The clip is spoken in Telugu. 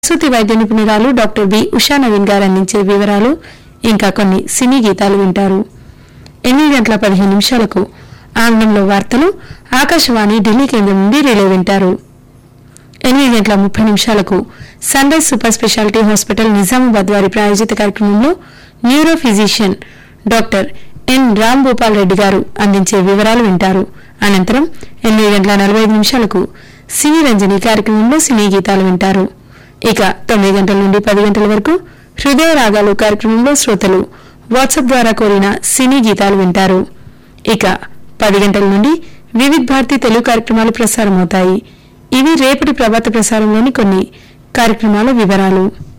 ప్రసూతి వైద్య నిపుణురాలు డాక్టర్ బి ఉషా నవీన్ గారు అందించే వివరాలు ఇంకా కొన్ని సినీ గీతాలు వింటారు ఎనిమిది గంటల పదిహేను నిమిషాలకు ఆంగ్లంలో వార్తలు ఆకాశవాణి ఢిల్లీ కేంద్రం నుండి రిలే వింటారు ఎనిమిది గంటల ముప్పై నిమిషాలకు sunrise super speciality hospital Nizamabad వారి ప్రాయోజిత కార్యక్రమంలో neuro physician doctor N Ram Bhupal Reddy garu అందించే వివరాలు వింటారు అనంతరం ఎనిమిది గంటల నలభై ఐదు నిమిషాలకు సినీ రంజని కార్యక్రమంలో సినీ గీతాలు వింటారు ఇక తొమ్మిది గంటల నుండి పది గంటల వరకు హృదయ రాగాలు కార్యక్రమంలో శ్రోతలు వాట్సాప్ ద్వారా కోరిన సినీ గీతాలు వింటారు ఇక పది గంటల నుండి వివిధ్ భారతి తెలుగు కార్యక్రమాలు ప్రసారమవుతాయి ఇవి రేపటి ప్రభాత ప్రసారంలోని కొన్ని కార్యక్రమాల వివరాలు